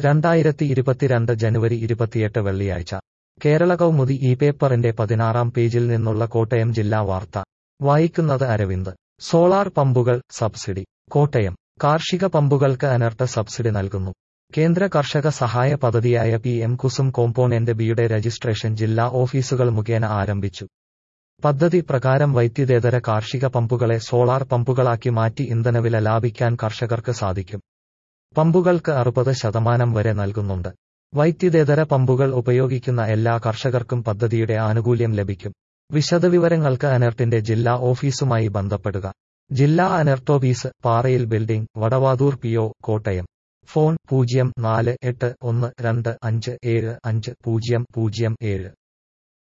രണ്ടായിരത്തി ഇരുപത്തിരണ്ട് ജനുവരി ഇരുപത്തിയെട്ട് വെള്ളിയാഴ്ച കേരള കൗമുദി ഈ പേപ്പറിന്റെ പതിനാറാം പേജിൽ നിന്നുള്ള കോട്ടയം ജില്ലാ വാർത്ത വായിക്കുന്നത് അരവിന്ദ് സോളാർ പമ്പുകൾ സബ്സിഡി കോട്ടയം കാർഷിക പമ്പുകൾക്ക് അനർട്ട് സബ്സിഡി നൽകുന്നു കേന്ദ്ര കർഷക സഹായ പദ്ധതിയായ പി എം കുസും കോമ്പോണന്റ് ബിയുടെ രജിസ്ട്രേഷൻ ജില്ലാ ഓഫീസുകൾ മുഖേന ആരംഭിച്ചു പദ്ധതി പ്രകാരം വൈദ്യുതേതര കാർഷിക പമ്പുകളെ സോളാർ പമ്പുകളാക്കി മാറ്റി ഇന്ധനവില ലാഭിക്കാൻ കർഷകർക്ക് സാധിക്കും പമ്പുകൾക്ക് അറുപത് ശതമാനം വരെ നൽകുന്നുണ്ട് വൈദ്യുതേതര പമ്പുകൾ ഉപയോഗിക്കുന്ന എല്ലാ കർഷകർക്കും പദ്ധതിയുടെ ആനുകൂല്യം ലഭിക്കും വിശദവിവരങ്ങൾക്ക് അനർട്ടിന്റെ ജില്ലാ ഓഫീസുമായി ബന്ധപ്പെടുക ജില്ലാ അനർട്ട് ഓഫീസ് പാറയിൽ building Vadavathoor P O Kottayam phone പൂജ്യം നാല് എട്ട് ഒന്ന് രണ്ട് അഞ്ച് ഏഴ് അഞ്ച് പൂജ്യം പൂജ്യം ഏഴ്